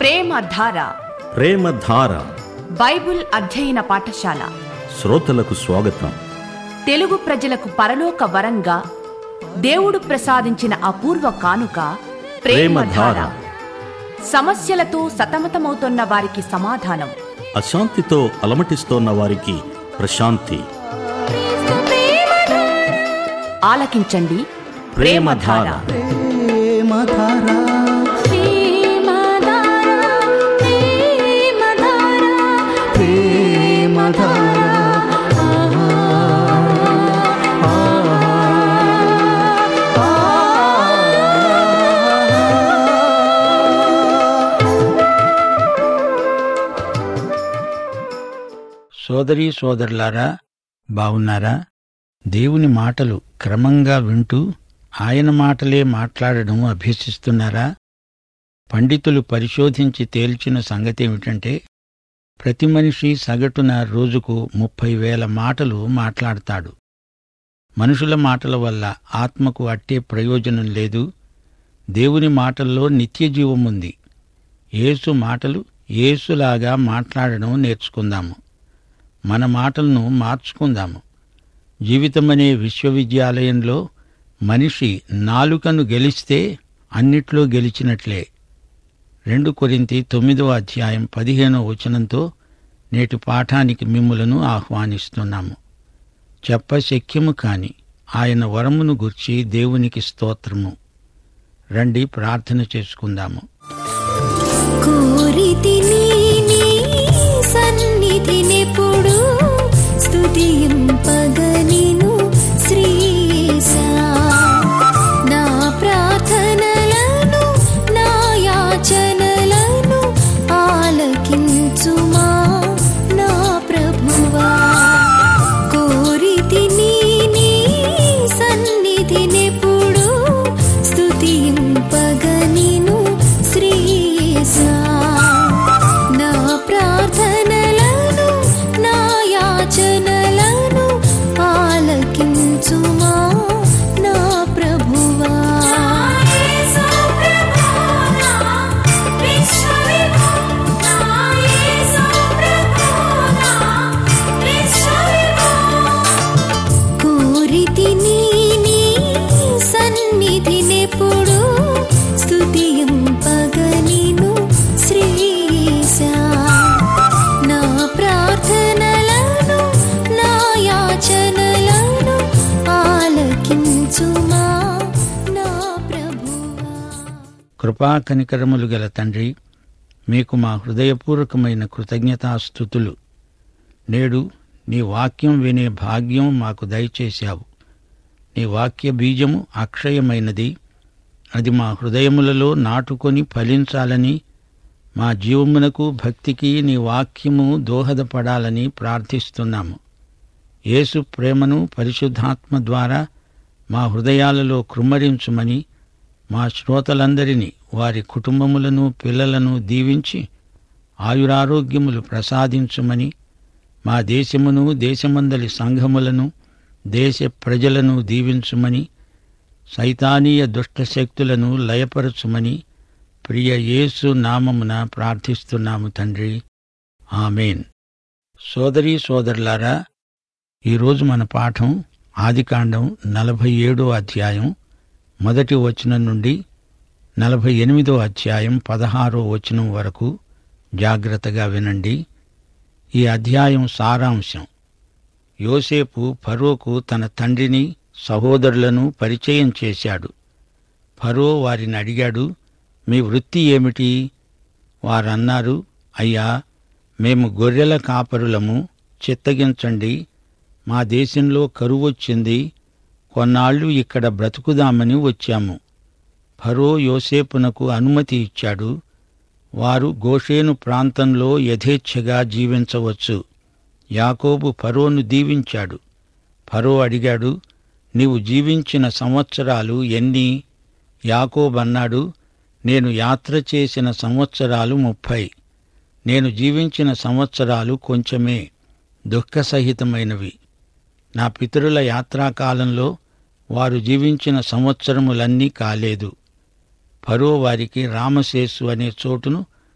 ప్రేమధార ప్రేమధార Bible అధ్యయన పాఠశాల శ్రోతలకు స్వాగతం తెలుగు ప్రజలకు పరలోక వరంగా దేవుడు ప్రసాదించిన అపూర్వ కానుక ప్రేమధార ప్రేమధార. సమస్యలతో సతమతమవుతున్న వారికి సమాధానం అశాంతితో అలమటిస్తోన్న వారికి ప్రశాంతి ఆలకించండి ప్రేమధార. సోదరీ సోదరులారా బావున్నారా దేవుని మాటలు క్రమంగా వింటూ ఆయన మాటలే మాట్లాడడం అభ్యసిస్తున్నారా పండితులు పరిశోధించి తేల్చిన సంగతేమిటంటే ప్రతి మనిషి సగటున రోజుకు ముప్పై వేల మాటలు మాట్లాడతాడు మనుషుల మాటల వల్ల ఆత్మకు అట్టే ప్రయోజనం లేదు దేవుని మాటల్లో నిత్యజీవముంది యేసు మాటలు యేసులాగా మాట్లాడడం నేర్చుకుందాము మన మాటలను మార్చుకుందాము జీవితమనే విశ్వవిద్యాలయంలో మనిషి నాలుకను గెలిస్తే అన్నిట్లో గెలిచినట్లే రెండు కొరింతి తొమ్మిదో అధ్యాయం పదిహేనో వచనంతో నేటి పాఠానికి మిమ్ములను ఆహ్వానిస్తున్నాము చెప్పశక్యము కాని ఆయన వరమును గుర్చి దేవునికి స్తోత్రము రండి ప్రార్థన చేసుకుందాము కోరితిని నీ సన్నిధినెప్పుడు స్తుతింపగనిను శ్రీశా నా ప్రార్థనలను నా యాచనలను ఆలకించుమా నా ప్రభువా కోరితిని నీ సన్నిధినెప్పుడు స్తుతింపగనిను శ్రీశా నా ప్రార్థనలను నా యాచనలను ఆలకించుమా నా ప్రభువా కోరితిని నీ సన్నిధినెప్పుడు స్తుతింపగనిను శ్రీశా నా ప్రార్థనలను నా యాచనలను ఆలకించుమా నా ప్రభువా కృపా కనికరములు గల తండ్రి మీకు మా హృదయపూర్వకమైన కృతజ్ఞతాస్థుతులు నేడు నీ వాక్యం వినే భాగ్యం మాకు దయచేశావు నీ వాక్య బీజము అక్షయమైనది అది మా హృదయములలో నాటుకొని ఫలించాలని మా జీవమునకు భక్తికి నీ వాక్యము దోహదపడాలని ప్రార్థిస్తున్నాము యేసు ప్రేమను పరిశుద్ధాత్మ ద్వారా మా హృదయాలలో కృమ్మరించుమని మా శ్రోతలందరినీ వారి కుటుంబములను పిల్లలను దీవించి ఆయురారోగ్యములు ప్రసాదించుమని మా దేశమును దేశమందలి సంఘములను దేశ ప్రజలను దీవించుమని సైతానీయ దుష్టశక్తులను లయపరచుమని ప్రియ యేసు నామమున ప్రార్థిస్తున్నాము తండ్రి ఆమెన్ సోదరీ సోదరులారా ఈరోజు మన పాఠం ఆదికాండం నలభై ఏడో అధ్యాయం మొదటి వచనం నుండి నలభై ఎనిమిదో అధ్యాయం పదహారో వచనం వరకు జాగ్రత్తగా వినండి ఈ అధ్యాయం సారాంశం యోసేపు ఫరోకు తన తండ్రిని సహోదరులను పరిచయం చేశాడు ఫరో వారిని అడిగాడు మీ వృత్తి ఏమిటి వారన్నారు అయ్యా మేము గొర్రెల కాపరులము చిత్తగించండి మా దేశంలో కరువొచ్చింది కొన్నాళ్లు ఇక్కడ బ్రతుకుదామని వచ్చాము ఫరో యోసేపునకు అనుమతి ఇచ్చాడు వారు గోషేను ప్రాంతంలో యథేచ్ఛగా జీవించవచ్చు యాకోబు ఫరోను దీవించాడు ఫరో అడిగాడు నీవు జీవించిన సంవత్సరాలు ఎన్ని యాకోబన్నాడు నేను యాత్ర చేసిన సంవత్సరాలు ముప్పై నేను జీవించిన సంవత్సరాలు కొంచెమే దుఃఖసహితమైనవి నా పితరుల యాత్రాకాలంలో వారు జీవించిన సంవత్సరములన్నీ కాలేదు ఫరో వారికి రామశేసు అనే చోటును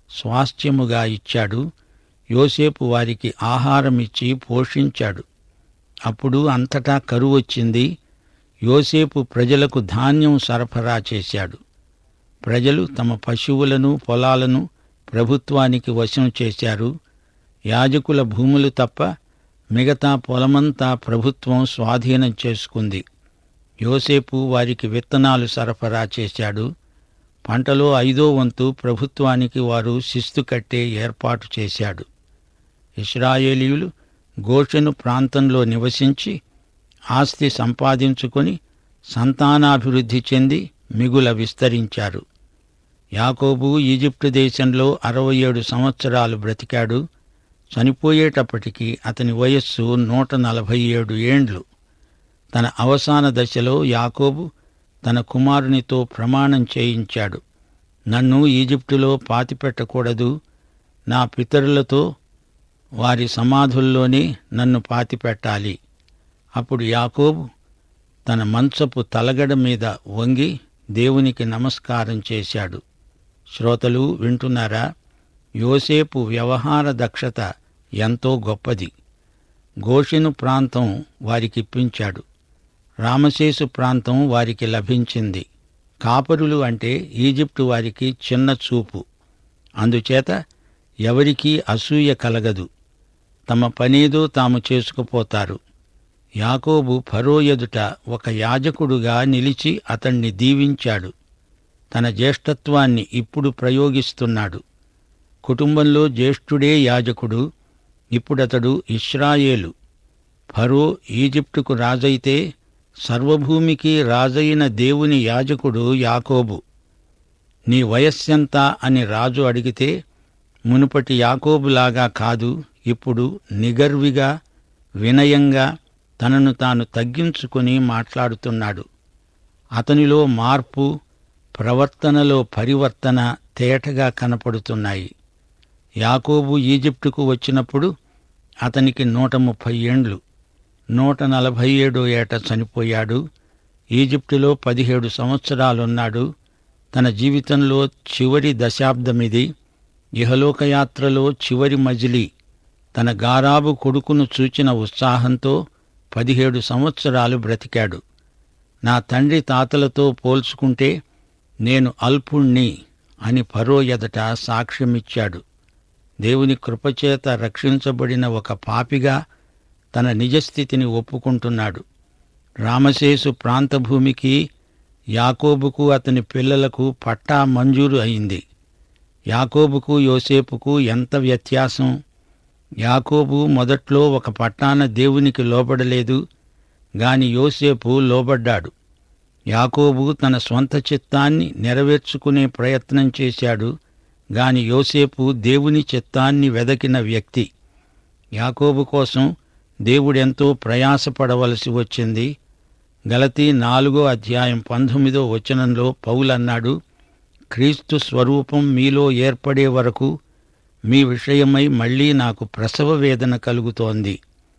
స్వాస్థ్యముగా ఇచ్చాడు యోసేపు వారికి ఆహారమిచ్చి పోషించాడు అప్పుడు అంతటా కరువు వచ్చింది యోసేపు ప్రజలకు ధాన్యం సరఫరా చేశాడు ప్రజలు తమ పశువులను పొలాలను ప్రభుత్వానికి వశం చేశారు యాజకుల భూములు తప్ప మిగతా పొలమంతా ప్రభుత్వం స్వాధీనం చేసుకుంది యోసేపు వారికి విత్తనాలు సరఫరా చేశాడు పంటలో ఐదో వంతు ప్రభుత్వానికి వారు శిస్తు కట్టే ఏర్పాటు చేశాడు ఇస్రాయేలీయులు గోషెను ప్రాంతంలో నివసించి ఆస్తి సంపాదించుకొని సంతానాభివృద్ధి చెంది మిగుల విస్తరించారు యాకోబు ఈజిప్టు దేశంలో అరవై ఏడు సంవత్సరాలు బ్రతికాడు చనిపోయేటప్పటికి అతని వయస్సు నూట నలభై ఏడు ఏండ్లు తన అవసాన దశలో యాకోబు తన కుమారునితో ప్రమాణం చేయించాడు నన్ను ఈజిప్టులో పాతిపెట్టకూడదు నా పితరులతో వారి సమాధుల్లోనే నన్ను పాతిపెట్టాలి అప్పుడు యాకోబు తన మంచపు తలగడ మీద వంగి దేవునికి నమస్కారం చేశాడు శ్రోతలు వింటున్నారా యోసేపు వ్యవహార దక్షత ఎంతో గొప్పది గోషెను ప్రాంతం వారికిప్పించాడు రామశేసు ప్రాంతం వారికి లభించింది కాపరులు అంటే ఈజిప్టు వారికి చిన్న చూపు అందుచేత ఎవరికీ అసూయ కలగదు తమ పనేదో తాము చేసుకుపోతారు యాకోబు ఫరో ఎదుట ఒక యాజకుడుగా నిలిచి అతణ్ణి దీవించాడు తన జ్యేష్ఠత్వాన్ని ఇప్పుడు ప్రయోగిస్తున్నాడు కుటుంబంలో జ్యేష్ఠుడే యాజకుడు ఇప్పుడతడు ఇస్రాయేలు ఫరో ఈజిప్టుకు రాజైతే సర్వభూమికి రాజైన దేవుని యాజకుడు యాకోబు నీ వయస్సెంత అని రాజు అడిగితే మునుపటి యాకోబులాగా కాదు ఇప్పుడు నిగర్విగా వినయంగా తనను తాను తగ్గించుకుని మాట్లాడుతున్నాడు అతనిలో మార్పు ప్రవర్తనలో పరివర్తన తేటగా కనపడుతున్నాయి యాకోబు ఈజిప్టుకు వచ్చినప్పుడు అతనికి నూట ముప్పై ఏండ్లు నూట నలభై ఏడో ఏట చనిపోయాడు ఈజిప్టులో పదిహేడు సంవత్సరాలున్నాడు తన జీవితంలో చివరి దశాబ్దమిది ఇహలోకయాత్రలో చివరి మజిలీ తన గారాబు కొడుకును చూచిన ఉత్సాహంతో పదిహేడు సంవత్సరాలు బ్రతికాడు నా తండ్రి తాతలతో పోల్చుకుంటే నేను అల్పుణ్ణి అని ఫరో ఎదట సాక్ష్యమిచ్చాడు దేవుని కృపచేత రక్షించబడిన ఒక పాపిగా తన నిజస్థితిని ఒప్పుకుంటున్నాడు రామశేసు ప్రాంతభూమికి యాకోబుకు అతని పిల్లలకు పట్టా మంజూరు అయింది యాకోబుకు యోసేపుకు ఎంత వ్యత్యాసం యాకోబు మొదట్లో ఒక పట్టాన దేవునికి లోబడలేదు గాని యోసేపు లోబడ్డాడు యాకోబు తన స్వంత చిత్తాన్ని నెరవేర్చుకునే ప్రయత్నం చేశాడు గాని యోసేపు దేవుని చిత్తాన్ని వెదకిన వ్యక్తి యాకోబు కోసం దేవుడెంతో ప్రయాసపడవలసి వచ్చింది గలతీ నాలుగో అధ్యాయం పంతొమ్మిదో వచనంలో పౌలన్నాడు క్రీస్తు స్వరూపం మీలో ఏర్పడే వరకు మీ విషయమై మళ్లీ నాకు ప్రసవ వేదన కలుగుతోంది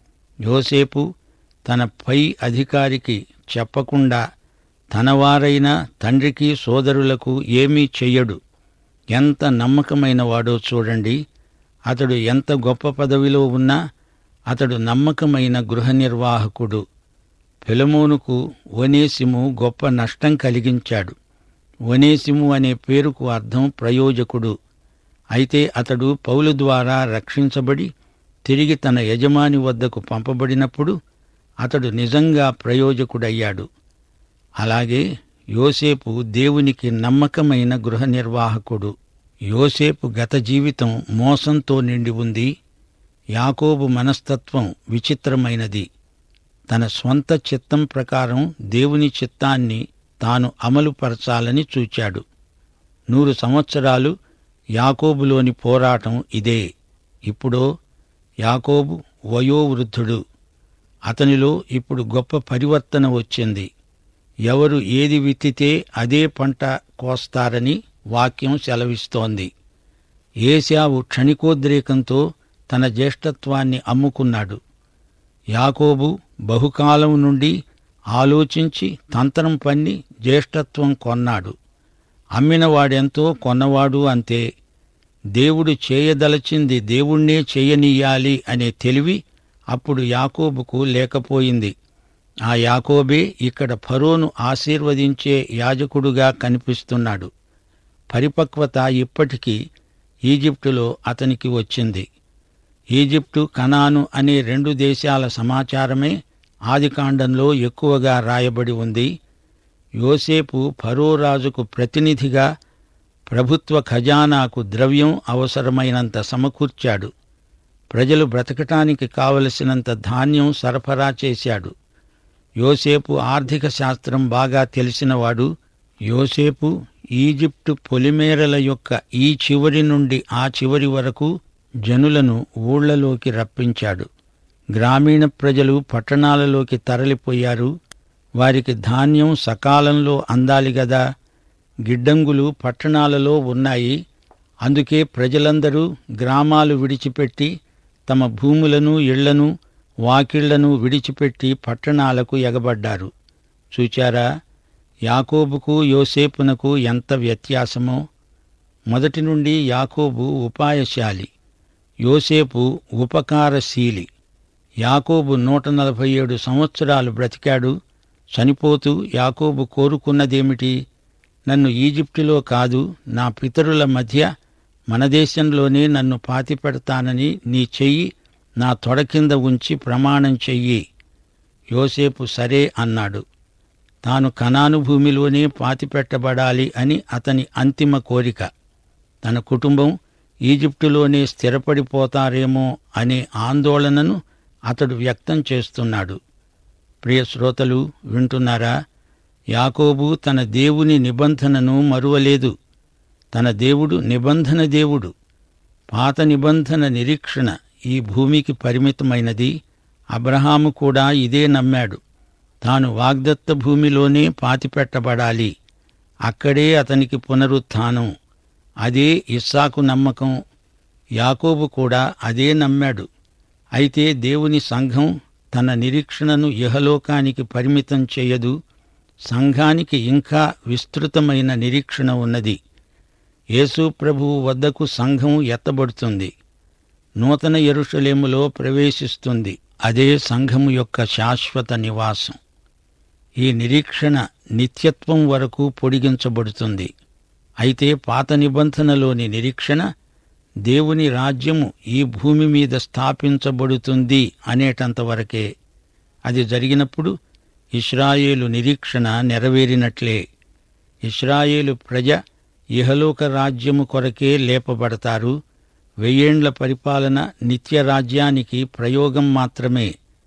యోసేపు తన పై అధికారికి చెప్పకుండా తనవారైన తండ్రికి సోదరులకు ఏమీ చెయ్యడు ఎంత నమ్మకమైన వాడో చూడండి అతడు ఎంత గొప్ప పదవిలో ఉన్నా అతడు నమ్మకమైన గృహ నిర్వాహకుడు ఫిలమోనుకు ఒనేసిము గొప్ప నష్టం కలిగించాడు ఒనేసిము అనే పేరుకు అర్థం ప్రయోజకుడు అయితే అతడు పౌలు ద్వారా రక్షించబడి తిరిగి తన యజమాని వద్దకు పంపబడినప్పుడు అతడు నిజంగా ప్రయోజకుడయ్యాడు అలాగే యోసేపు దేవునికి నమ్మకమైన గృహ నిర్వాహకుడు యోసేపు గత జీవితం మోసంతో నిండి ఉంది యాకోబు మనస్తత్వం విచిత్రమైనది తన స్వంత చిత్తం ప్రకారం దేవుని చిత్తాన్ని తాను అమలుపరచాలని చూచాడు నూరు సంవత్సరాలు యాకోబులోని పోరాటం ఇదే ఇప్పుడో యాకోబు వయోవృద్ధుడు అతనిలో ఇప్పుడు గొప్ప పరివర్తన వచ్చింది ఎవరు ఏది విత్తితే అదే పంట కోస్తారని వాక్యం సెలవిస్తోంది ఏశావు క్షణికోద్రేకంతో తన జ్యేష్ఠత్వాన్ని అమ్ముకున్నాడు యాకోబు బహుకాలం నుండి ఆలోచించి తంత్రం పన్ని జ్యేష్ఠత్వం కొన్నాడు అమ్మినవాడెంతో కొన్నవాడు అంతే దేవుడు చేయదలచింది దేవుణ్ణే చేయనీయాలి అనే తెలివి అప్పుడు యాకోబుకు లేకపోయింది ఆ యాకోబే ఇక్కడ ఫరోను ఆశీర్వదించే యాజకుడుగా కనిపిస్తున్నాడు పరిపక్వత ఇప్పటికీ ఈజిప్టులో అతనికి వచ్చింది ఈజిప్టు కనాను అనే రెండు దేశాల సమాచారమే ఆదికాండంలో ఎక్కువగా రాయబడి ఉంది యోసేపు ఫరో రాజుకు ప్రతినిధిగా ప్రభుత్వ ఖజానాకు ద్రవ్యం అవసరమైనంత సమకూర్చాడు ప్రజలు బ్రతకటానికి కావలసినంత ధాన్యం సరఫరా చేశాడు యోసేపు ఆర్థిక శాస్త్రం బాగా తెలిసినవాడు యోసేపు ఈజిప్టు పొలిమేరల యొక్క ఈ చివరి నుండి ఆ చివరి వరకు జనులను ఊళ్లలోకి రప్పించాడు గ్రామీణ ప్రజలు పట్టణాలలోకి తరలిపోయారు వారికి ధాన్యం సకాలంలో అందాలి గదా గిడ్డంగులు పట్టణాలలో ఉన్నాయి అందుకే ప్రజలందరూ గ్రామాలు విడిచిపెట్టి తమ భూములను ఇళ్లను వాకిళ్లను విడిచిపెట్టి పట్టణాలకు ఎగబడ్డారు చూచారా యాకోబుకు యోసేపునకు ఎంత వ్యత్యాసమో మొదటి నుండి యాకోబు ఉపాయశాలి యోసేపు ఉపకారశీలి యాకోబు నూట నలభై ఏడు సంవత్సరాలు బ్రతికాడు చనిపోతూ యాకోబు కోరుకున్నదేమిటి నన్ను ఈజిప్టులో కాదు నా పితరుల మధ్య మన దేశంలోనే నన్ను పాతిపెడతానని నీ చెయ్యి నా తొడ కింద ఉంచి ప్రమాణం చెయ్యి యోసేపు సరే అన్నాడు తాను కనాను భూమిలోనే పాతిపెట్టబడాలి అని అతని అంతిమ కోరిక తన కుటుంబం ఈజిప్టులోనే స్థిరపడిపోతారేమో అనే ఆందోళనను అతడు వ్యక్తం చేస్తున్నాడు ప్రియ శ్రోతలు వింటున్నారా యాకోబు తన దేవుని నిబంధనను మరువలేదు తన దేవుడు నిబంధన దేవుడు పాత నిబంధన నిరీక్షణ ఈ భూమికి పరిమితమైనది అబ్రహాము కూడా ఇదే నమ్మాడు తాను వాగ్దత్త భూమిలోనే పాతిపెట్టబడాలి అక్కడే అతనికి పునరుత్థానం అదే ఇస్సాకు నమ్మకం యాకోబు కూడా అదే నమ్మాడు అయితే దేవుని సంఘం తన నిరీక్షణను ఇహలోకానికి పరిమితం చేయదు సంఘానికి ఇంకా విస్తృతమైన నిరీక్షణ ఉన్నది యేసు ప్రభువు వద్దకు సంఘం ఎత్తబడుతుంది నూతన ఎరుషలేములో ప్రవేశిస్తుంది అదే సంఘము యొక్క శాశ్వత నివాసం ఈ నిరీక్షణ నిత్యత్వం వరకు పొడిగించబడుతుంది అయితే పాత నిబంధనలోని నిరీక్షణ దేవుని రాజ్యము ఈ భూమి మీద స్థాపించబడుతుంది అనేటంతవరకే అది జరిగినప్పుడు ఇస్రాయేలు నిరీక్షణ నెరవేరినట్లే ఇస్రాయేలు ప్రజ ఇహలోక రాజ్యము కొరకే లేపబడతారు వెయ్యేండ్ల పరిపాలన నిత్య రాజ్యానికి ప్రయోగం మాత్రమే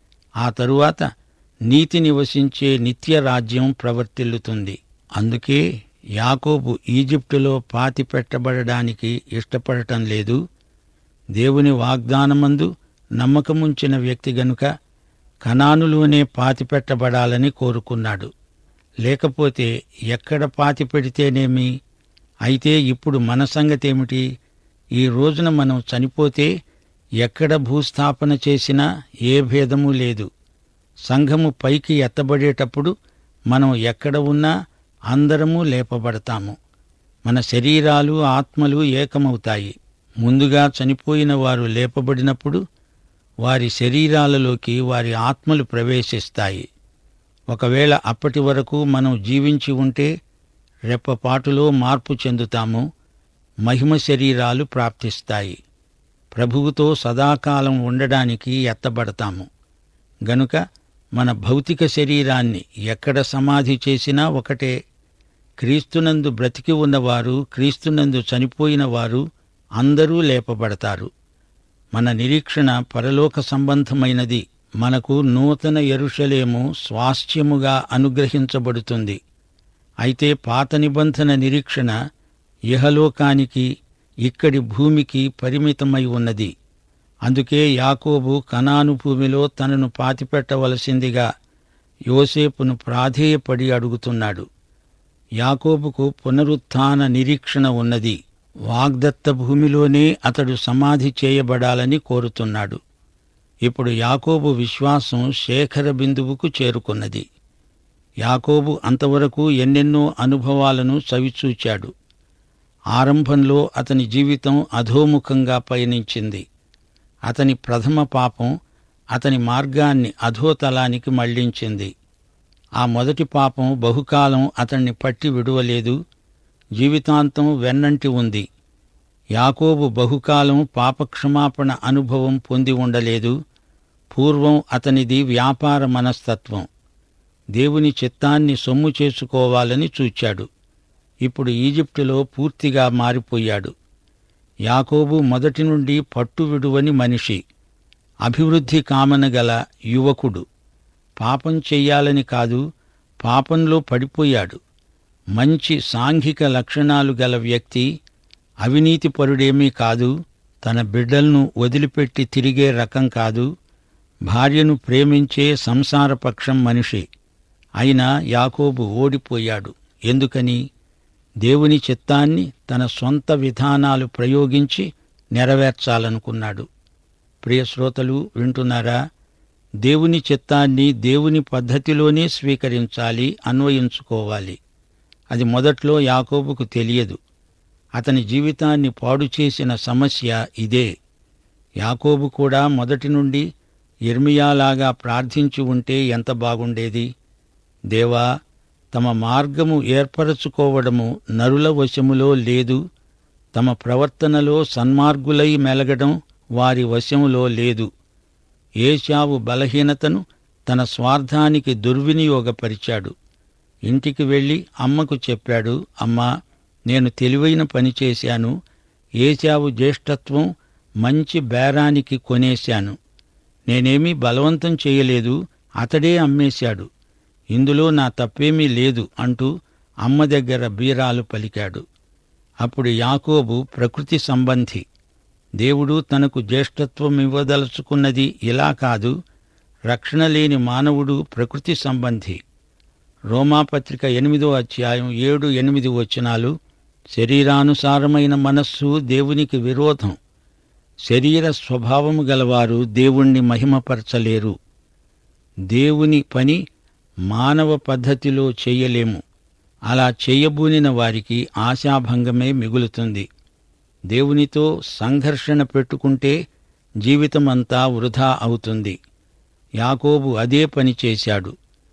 ఆ తరువాత నీతి నివసించే నిత్య రాజ్యం ప్రవర్తిల్లుతుంది అందుకే యాకోబు ఈజిప్టులో పాతి పెట్టబడడానికి ఇష్టపడటం లేదు దేవుని వాగ్దానమందు నమ్మకముంచిన వ్యక్తి గనుక కనానులోనే పాతిపెట్టబడాలని కోరుకున్నాడు లేకపోతే ఎక్కడ పాతి పెడితేనేమి అయితే ఇప్పుడు మన సంగతేమిటి ఈ రోజున మనం చనిపోతే ఎక్కడ భూస్థాపన చేసినా ఏ భేదమూ లేదు సంఘము పైకి ఎత్తబడేటప్పుడు మనం ఎక్కడ ఉన్నా అందరము లేపబడతాము మన శరీరాలు ఆత్మలు ఏకమవుతాయి ముందుగా చనిపోయిన వారు లేపబడినప్పుడు వారి శరీరాలలోకి వారి ఆత్మలు ప్రవేశిస్తాయి ఒకవేళ అప్పటి వరకు మనం జీవించి ఉంటే రెప్పపాటులో మార్పు చెందుతాము మహిమ శరీరాలు ప్రాప్తిస్తాయి ప్రభువుతో సదాకాలం ఉండడానికి ఎత్తబడతాము గనుక మన భౌతిక శరీరాన్ని ఎక్కడ సమాధి చేసినా ఒకటే క్రీస్తునందు బ్రతికి ఉన్నవారు క్రీస్తునందు చనిపోయిన వారు అందరూ లేపబడతారు మన నిరీక్షణ పరలోక సంబంధమైనది మనకు నూతన ఎరుషలేము స్వాస్థ్యముగా అనుగ్రహించబడుతుంది అయితే పాత నిబంధన నిరీక్షణ ఇహలోకానికి ఇక్కడి భూమికి పరిమితమై ఉన్నది అందుకే యాకోబు కనాను భూమిలో తనను పాతిపెట్టవలసిందిగా యోసేపును ప్రాధేయపడి అడుగుతున్నాడు యాకోబుకు పునరుత్థాన నిరీక్షణ ఉన్నది వాగ్దత్త భూమిలోనే అతడు సమాధి చేయబడాలని కోరుతున్నాడు ఇప్పుడు యాకోబు విశ్వాసం శేఖర బిందువుకు చేరుకున్నది యాకోబు అంతవరకు ఎన్నెన్నో అనుభవాలను చవిచూచాడు ఆరంభంలో అతని జీవితం అధోముఖంగా పయనించింది అతని ప్రథమ పాపం అతని మార్గాన్ని అధోతలానికి మళ్లించింది ఆ మొదటి పాపం బహుకాలం అతన్ని పట్టి విడువలేదు జీవితాంతం వెన్నంటి ఉంది యాకోబు బహుకాలం పాపక్షమాపణ అనుభవం పొంది ఉండలేదు పూర్వం అతనిది వ్యాపార మనస్తత్వం దేవుని చిత్తాన్ని సొమ్ము చేసుకోవాలని చూచాడు ఇప్పుడు ఈజిప్టులో పూర్తిగా మారిపోయాడు యాకోబు మొదటి నుండి పట్టు విడువని మనిషి అభివృద్ధి కామన గల యువకుడు పాపం చెయ్యాలని కాదు పాపంలో పడిపోయాడు మంచి సాంఘిక లక్షణాలు గల వ్యక్తి అవినీతిపరుడేమీ కాదు తన బిడ్డలను వదిలిపెట్టి తిరిగే రకం కాదు భార్యను ప్రేమించే సంసారపక్షం మనిషి అయినా యాకోబు ఓడిపోయాడు ఎందుకని దేవుని చిత్తాన్ని తన సొంత విధానాలు ప్రయోగించి నెరవేర్చాలనుకున్నాడు ప్రియ శ్రోతలు వింటున్నారా దేవుని చిత్తాన్ని దేవుని పద్ధతిలోనే స్వీకరించాలి అన్వయించుకోవాలి అది మొదట్లో యాకోబుకు తెలియదు అతని జీవితాన్ని పాడు చేసిన సమస్య ఇదే యాకోబు కూడా మొదటి నుండి ఇర్మియాలాగా ప్రార్థించి ఉంటే ఎంత బాగుండేది దేవా తమ మార్గము ఏర్పరచుకోవడము నరుల వశములో లేదు తమ ప్రవర్తనలో సన్మార్గులై మెలగడం వారి వశములో లేదు ఏశావు బలహీనతను తన స్వార్థానికి దుర్వినియోగపరిచాడు ఇంటికి వెళ్ళి అమ్మకు చెప్పాడు అమ్మా నేను తెలివైన పని చేశాను ఏశావు జ్యేష్ఠత్వం మంచి బేరానికి కొనేశాను నేనేమీ బలవంతం చేయలేదు అతడే అమ్మేశాడు ఇందులో నా తప్పేమీ లేదు అంటూ అమ్మ దగ్గర బీరాలు పలికాడు అప్పుడు యాకోబు ప్రకృతి సంబంధి దేవుడు తనకు జ్యేష్ఠత్వం ఇవ్వదలుచుకున్నది ఇలా కాదు రక్షణ లేని మానవుడు ప్రకృతి సంబంధి రోమాపత్రిక ఎనిమిదో అధ్యాయం ఏడు ఎనిమిది వచనాలు శరీరానుసారమైన మనస్సు దేవునికి విరోధం శరీర స్వభావము గలవారు దేవుణ్ణి మహిమపరచలేరు దేవుని పని మానవ పద్ధతిలో చెయ్యలేము అలా చేయబూనిన వారికి ఆశాభంగమే మిగులుతుంది దేవునితో సంఘర్షణ పెట్టుకుంటే జీవితమంతా వృధా అవుతుంది యాకోబు అదే పని చేశాడు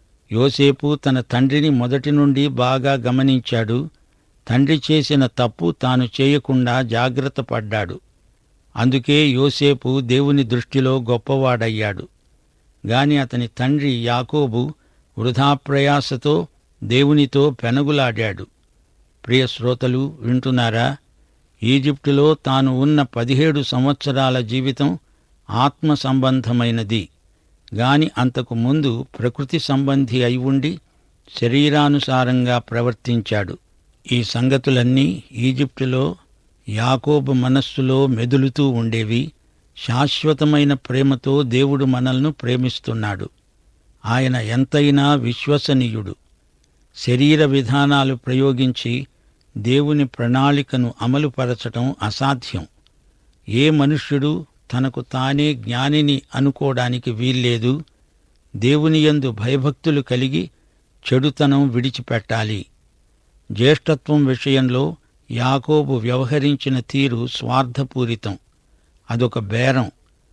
యోసేపు తన తండ్రిని మొదటి నుండి బాగా గమనించాడు తండ్రి చేసిన తప్పు తాను చేయకుండా జాగ్రత్త పడ్డాడు అందుకే యోసేపు దేవుని దృష్టిలో గొప్పవాడయ్యాడు గాని అతని తండ్రి యాకోబు వృధాప్రయాసతో దేవునితో పెనగులాడాడు ప్రియ శ్రోతలు వింటున్నారా ఈజిప్టులో తాను ఉన్న పదిహేడు సంవత్సరాల జీవితం ఆత్మ సంబంధమైనది గాని అంతకు ముందు ప్రకృతి సంబంధి అయి ఉండి శరీరానుసారంగా ప్రవర్తించాడు ఈ సంగతులన్నీ ఈజిప్టులో యాకోబు మనస్సులో మెదులుతూ ఉండేవి శాశ్వతమైన ప్రేమతో దేవుడు మనల్ని ప్రేమిస్తున్నాడు ఆయన ఎంతైనా విశ్వసనీయుడు శరీర విధానాలు ప్రయోగించి దేవుని ప్రణాళికను అమలుపరచటం అసాధ్యం ఏ మనుష్యుడు తనకు తానే జ్ఞానిని అనుకోవడానికి వీల్లేదు దేవునియందు భయభక్తులు కలిగి చెడుతనం విడిచిపెట్టాలి జ్యేష్ఠత్వం విషయంలో యాకోబు వ్యవహరించిన తీరు స్వార్థపూరితం అదొక బేరం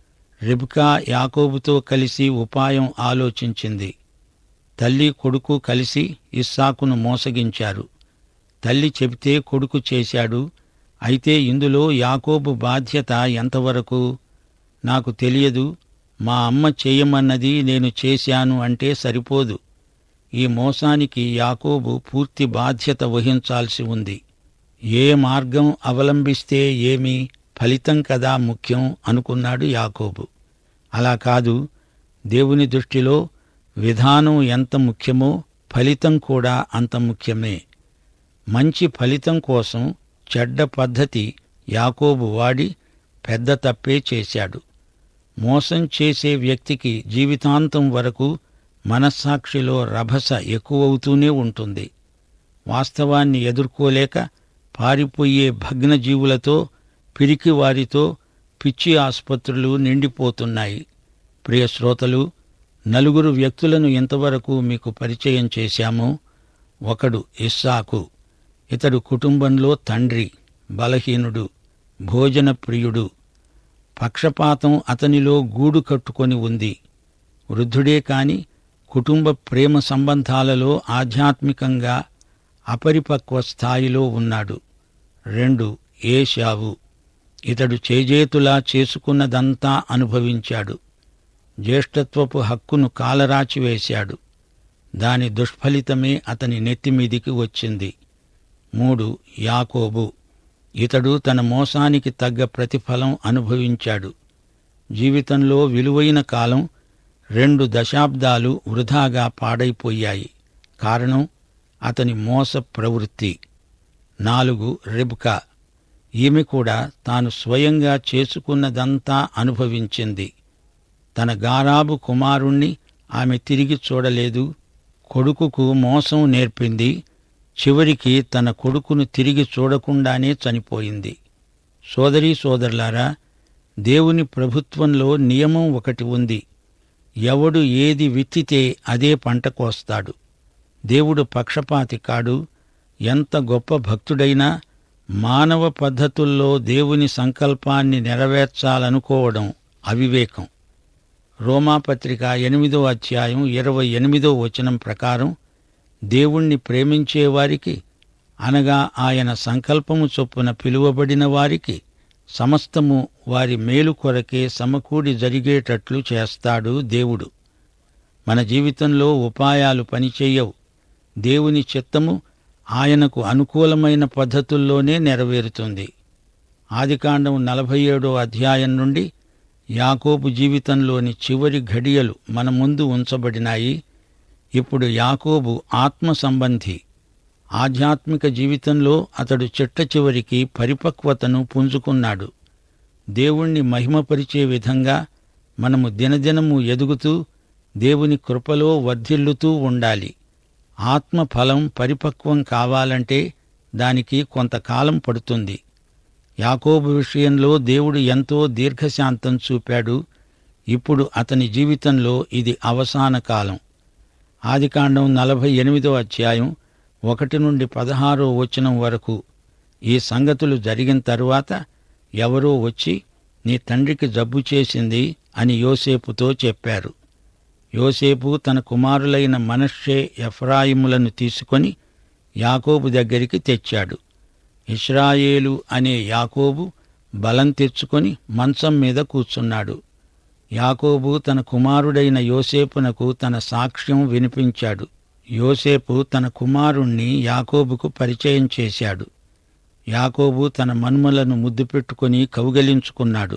రిబ్కా యాకోబుతో కలిసి ఉపాయం ఆలోచించింది తల్లి కొడుకు కలిసి ఇస్సాకును మోసగించారు తల్లి చెబితే కొడుకు చేశాడు అయితే ఇందులో యాకోబు బాధ్యత ఎంతవరకు నాకు తెలియదు మా అమ్మ చేయమన్నది నేను చేశాను అంటే సరిపోదు ఈ మోసానికి యాకోబు పూర్తి బాధ్యత వహించాల్సి ఉంది ఏ మార్గం అవలంబిస్తే ఏమి ఫలితం కదా ముఖ్యం అనుకున్నాడు యాకోబు అలా కాదు దేవుని దృష్టిలో విధానం ఎంత ముఖ్యమో ఫలితం కూడా అంత ముఖ్యమే మంచి ఫలితం కోసం చెడ్డ పద్ధతి యాకోబు వాడి పెద్ద తప్పే చేశాడు మోసం చేసే వ్యక్తికి జీవితాంతం వరకు మనస్సాక్షిలో రభస ఎక్కువవుతూనే ఉంటుంది వాస్తవాన్ని ఎదుర్కోలేక పారిపోయే భగ్నజీవులతో పిరికి వారితో పిచ్చి ఆసుపత్రులు నిండిపోతున్నాయి ప్రియ శ్రోతలు నలుగురు వ్యక్తులను ఇంతవరకు మీకు పరిచయం చేశాము ఒకడు ఇస్సాకు ఇతడు కుటుంబంలో తండ్రి బలహీనుడు భోజన ప్రియుడు పక్షపాతం అతనిలో గూడు కట్టుకొని ఉంది వృద్ధుడే కాని కుటుంబ ప్రేమ సంబంధాలలో ఆధ్యాత్మికంగా అపరిపక్వ స్థాయిలో ఉన్నాడు రెండు ఏషావు ఇతడు చేజేతులా చేసుకున్నదంతా అనుభవించాడు జ్యేష్ఠత్వపు హక్కును కాలరాచివేశాడు దాని దుష్ఫలితమే అతని నెత్తిమీదికి వచ్చింది మూడు యాకోబు ఇతడు తన మోసానికి తగ్గ ప్రతిఫలం అనుభవించాడు జీవితంలో విలువైన కాలం రెండు దశాబ్దాలు వృధాగా పాడైపోయాయి కారణం అతని మోస ప్రవృత్తి నాలుగు రిబ్కా ఈమె కూడా తాను స్వయంగా చేసుకున్నదంతా అనుభవించింది తన గారాబు కుమారుణ్ణి ఆమె తిరిగి చూడలేదు కొడుకుకు మోసం నేర్పింది చివరికి తన కొడుకును తిరిగి చూడకుండానే చనిపోయింది సోదరీ సోదరులారా దేవుని ప్రభుత్వంలో నియమం ఒకటి ఉంది ఎవడు ఏది విత్తితే అదే పంట కోస్తాడు దేవుడు పక్షపాతి కాడు ఎంత గొప్ప భక్తుడైనా మానవ పద్ధతుల్లో దేవుని సంకల్పాన్ని నెరవేర్చాలనుకోవడం అవివేకం రోమాపత్రిక ఎనిమిదో అధ్యాయం ఇరవై ఎనిమిదో వచనం ప్రకారం దేవుణ్ణి ప్రేమించే వారికి అనగా ఆయన సంకల్పము చొప్పున పిలువబడిన వారికి సమస్తము వారి మేలు కొరకే సమకూడి జరిగేటట్లు చేస్తాడు దేవుడు మన జీవితంలో ఉపాయాలు పనిచేయవు దేవుని చిత్తము ఆయనకు అనుకూలమైన పద్ధతుల్లోనే నెరవేరుతుంది ఆదికాండం నలభై ఏడో అధ్యాయం నుండి యాకోబు జీవితంలోని చివరి ఘడియలు మన ముందు ఉంచబడినాయి ఇప్పుడు యాకోబు ఆత్మ సంబంధి ఆధ్యాత్మిక జీవితంలో అతడు చిట్ట చివరికి పరిపక్వతను పుంజుకున్నాడు దేవుణ్ణి మహిమపరిచే విధంగా మనము దినదినము ఎదుగుతూ దేవుని కృపలో వర్ధిల్లుతూ ఉండాలి ఆత్మ ఫలం పరిపక్వం కావాలంటే దానికి కొంతకాలం పడుతుంది యాకోబు విషయంలో దేవుడు ఎంతో దీర్ఘశాంతం చూపాడు ఇప్పుడు అతని జీవితంలో ఇది అవసాన కాలం ఆదికాండం నలభై ఎనిమిదో అధ్యాయం ఒకటి నుండి పదహారో వచనం వరకు ఈ సంగతులు జరిగిన తరువాత ఎవరో వచ్చి నీ తండ్రికి జబ్బు చేసింది అని యోసేపుతో చెప్పారు యోసేపు తన కుమారులైన మనష్షే ఎఫ్రాయిములను తీసుకొని యాకోబు దగ్గరికి తెచ్చాడు ఇస్రాయేలు అనే యాకోబు బలం తెచ్చుకొని మంచం మీద కూర్చున్నాడు యాకోబు తన కుమారుడైన యోసేపునకు తన సాక్ష్యం వినిపించాడు యోసేపు తన కుమారుణ్ణి యాకోబుకు పరిచయం చేశాడు యాకోబు తన మన్మలను ముద్దు పెట్టుకుని కౌగలించుకున్నాడు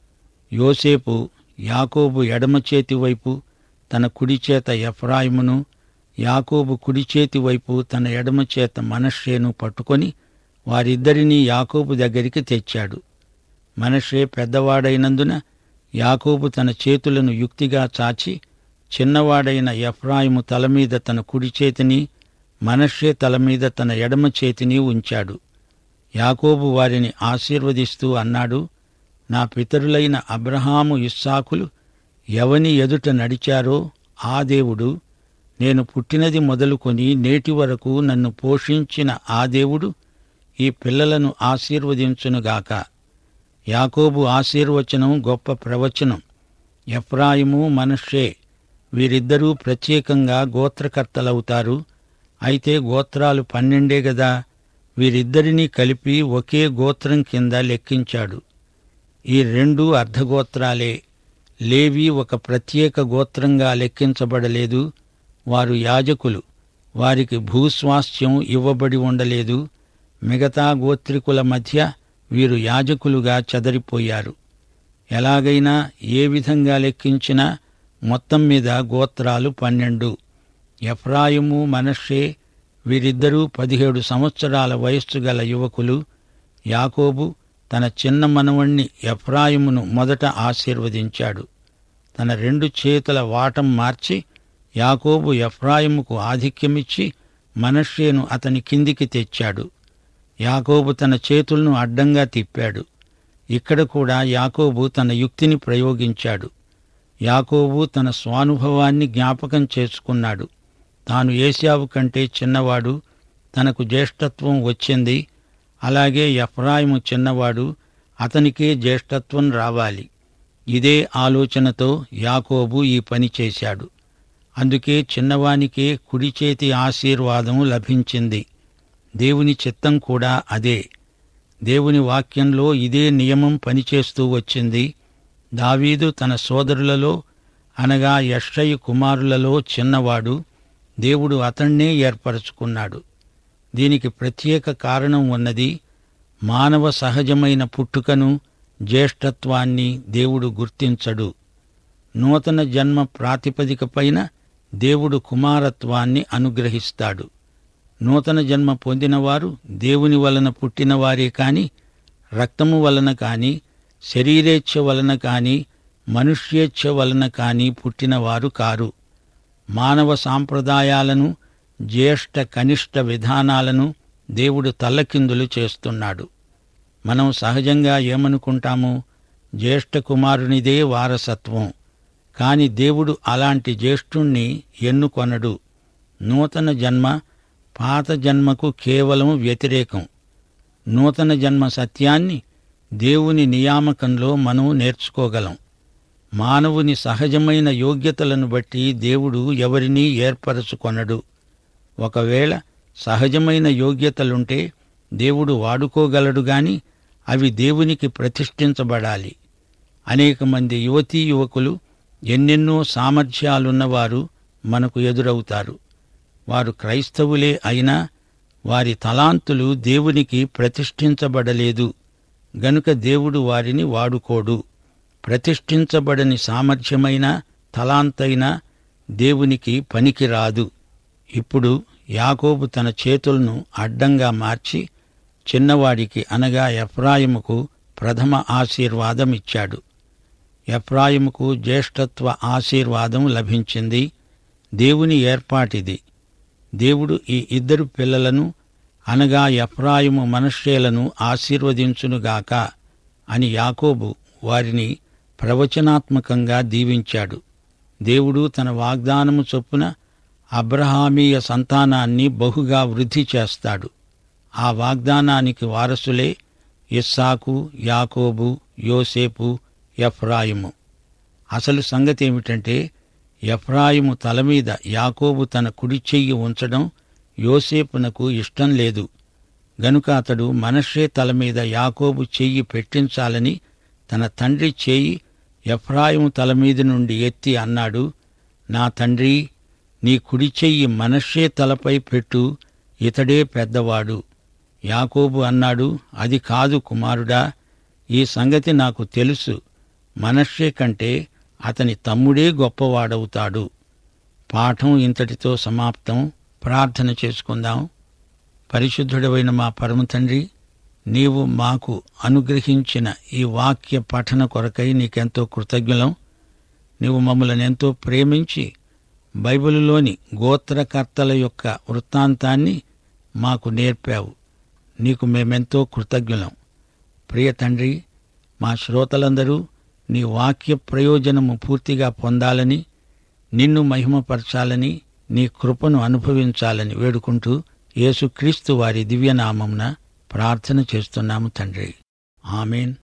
యోసేపు యాకోబు ఎడమ చేతి వైపు తన కుడి చేత ఎఫ్రాయిమును యాకోబు కుడి చేతి వైపు తన ఎడమ చేత మనష్షేను పట్టుకొని వారిద్దరినీ యాకోబు దగ్గరికి తెచ్చాడు మనషే పెద్దవాడైనందున యాకోబు తన చేతులను యుక్తిగా చాచి చిన్నవాడైన ఎఫ్రాయిము తల మీద తన కుడి చేతిని మనషే తల మీద తన ఎడమ చేతిని ఉంచాడు యాకోబు వారిని ఆశీర్వదిస్తూ అన్నాడు నా పితరులైన అబ్రహాము ఇస్సాకులు ఎవని ఎదుట నడిచారో ఆ దేవుడు నేను పుట్టినది మొదలుకొని నేటి వరకు నన్ను పోషించిన ఆ దేవుడు ఈ పిల్లలను ఆశీర్వదించునుగాక యాకోబు ఆశీర్వచనం గొప్ప ప్రవచనం ఎఫ్రాయిము మనషే వీరిద్దరూ ప్రత్యేకంగా గోత్రకర్తలవుతారు అయితే గోత్రాలు పన్నెండే గదా వీరిద్దరినీ కలిపి ఒకే గోత్రం కింద లెక్కించాడు ఈ రెండు అర్ధగోత్రాలే లేవి ఒక ప్రత్యేక గోత్రంగా లెక్కించబడలేదు వారు యాజకులు వారికి భూస్వాస్థ్యం ఇవ్వబడి ఉండలేదు మిగతా గోత్రికుల మధ్య వీరు యాజకులుగా చెదరిపోయారు ఎలాగైనా ఏ విధంగా లెక్కించినా మొత్తం మీద గోత్రాలు పన్నెండు ఎఫ్రాయిము మనషే వీరిద్దరూ పదిహేడు సంవత్సరాల వయస్సు గల యువకులు యాకోబు తన చిన్న మనవణ్ణి ఎఫ్రాయిమును మొదట ఆశీర్వదించాడు తన రెండు చేతుల వాటం మార్చి యాకోబు ఎఫ్రాయిముకు ఆధిక్యమిచ్చి మనష్యేను అతని కిందికి తెచ్చాడు యాకోబు తన చేతులను అడ్డంగా తిప్పాడు ఇక్కడ కూడా యాకోబు తన యుక్తిని ప్రయోగించాడు యాకోబు తన స్వానుభవాన్ని జ్ఞాపకం చేసుకున్నాడు తాను ఏశావు కంటే చిన్నవాడు తనకు జ్యేష్ఠత్వం వచ్చింది అలాగే ఎఫ్రాయిము చిన్నవాడు అతనికే జ్యేష్ఠత్వం రావాలి ఇదే ఆలోచనతో యాకోబు ఈ పని చేశాడు అందుకే చిన్నవానికే కుడి చేతి ఆశీర్వాదం లభించింది దేవుని చిత్తం కూడా అదే దేవుని వాక్యంలో ఇదే నియమం పనిచేస్తూ వచ్చింది దావీదు తన సోదరులలో అనగా యశ్షయి కుమారులలో చిన్నవాడు దేవుడు అతణ్ణే ఏర్పరచుకున్నాడు దీనికి ప్రత్యేక కారణం ఉన్నది మానవ సహజమైన పుట్టుకను జ్యేష్ఠత్వాన్ని దేవుడు గుర్తించడు నూతన జన్మ ప్రాతిపదికపైన దేవుడు కుమారత్వాన్ని అనుగ్రహిస్తాడు నూతన జన్మ పొందినవారు దేవుని వలన పుట్టినవారే కాని రక్తము వలన కాని శరీరేచ్ఛ వలన కాని మనుష్యేచ్ఛ వలన కాని పుట్టినవారు కారు మానవ సాంప్రదాయాలను జ్యేష్ఠ కనిష్ట విధానాలను దేవుడు తల్లకిందులు చేస్తున్నాడు మనం సహజంగా ఏమనుకుంటాము జ్యేష్ఠ కుమారునిదే వారసత్వం కాని దేవుడు అలాంటి జ్యేష్ఠుణ్ణి ఎన్నుకొనడు నూతన జన్మ పాత జన్మకు కేవలం వ్యతిరేకం నూతన జన్మ సత్యాన్ని దేవుని నియామకంలో మనం నేర్చుకోగలం మానవుని సహజమైన యోగ్యతలను బట్టి దేవుడు ఎవరినీ ఏర్పరచుకొనడు ఒకవేళ సహజమైన యోగ్యతలుంటే దేవుడు వాడుకోగలడు గాని అవి దేవునికి ప్రతిష్ఠించబడాలి అనేక మంది యువతీ యువకులు ఎన్నెన్నో సామర్థ్యాలున్నవారు మనకు ఎదురవుతారు వారు క్రైస్తవులే అయినా వారి తలాంతులు దేవునికి ప్రతిష్ఠించబడలేదు గనుక దేవుడు వారిని వాడుకోడు ప్రతిష్ఠించబడని సామర్థ్యమైన తలాంతైనా దేవునికి పనికిరాదు ఇప్పుడు యాకోబు తన చేతులను అడ్డంగా మార్చి చిన్నవాడికి అనగా ఎఫ్రాయిముకు ప్రథమ ఆశీర్వాదమిచ్చాడు ఎఫ్రాయిముకు జ్యేష్ఠత్వ ఆశీర్వాదం లభించింది దేవుని ఏర్పాటిది దేవుడు ఈ ఇద్దరు పిల్లలను అనగా ఎఫ్రాయిము మనశ్శేలను ఆశీర్వదించునుగాక అని యాకోబు వారిని ప్రవచనాత్మకంగా దీవించాడు దేవుడు తన వాగ్దానము చొప్పున అబ్రహామీయ సంతానాన్ని బహుగా వృద్ధి చేస్తాడు ఆ వాగ్దానానికి వారసులే ఇస్సాకు యాకోబు యోసేపు ఎఫ్రాయిము అసలు సంగతి ఏమిటంటే ఎఫ్రాయిము తల మీద యాకోబు తన కుడి చెయ్యి ఉంచడం యోసేపునకు ఇష్టం లేదు గనుక అతడు మనషే తల మీద యాకోబు చెయ్యి పెట్టించాలని తన తండ్రి చేయి ఎఫ్రాయిము తల మీద నుండి ఎత్తి అన్నాడు నా తండ్రి నీ కుడి చెయ్యి మనషే తలపై పెట్టు ఇతడే పెద్దవాడు యాకోబు అన్నాడు అది కాదు కుమారుడా ఈ సంగతి నాకు తెలుసు మనషే కంటే అతని తమ్ముడే గొప్పవాడవుతాడు పాఠం ఇంతటితో సమాప్తం ప్రార్థన చేసుకుందాం పరిశుద్ధుడవైన మా పరమ తండ్రి నీవు మాకు అనుగ్రహించిన ఈ వాక్య పఠన కొరకై నీకెంతో కృతజ్ఞులం నీవు మమ్మల్ని ఎంతో ప్రేమించి బైబిలులోని గోత్రకర్తల యొక్క వృత్తాంతాన్ని మాకు నేర్పావు నీకు మేమెంతో కృతజ్ఞులం ప్రియ తండ్రి మా శ్రోతలందరూ నీ వాక్య ప్రయోజనము పూర్తిగా పొందాలని నిన్ను మహిమపరచాలని నీ కృపను అనుభవించాలని వేడుకుంటూ యేసుక్రీస్తు వారి దివ్యనామంన ప్రార్థన చేస్తున్నాము తండ్రి ఆమెన్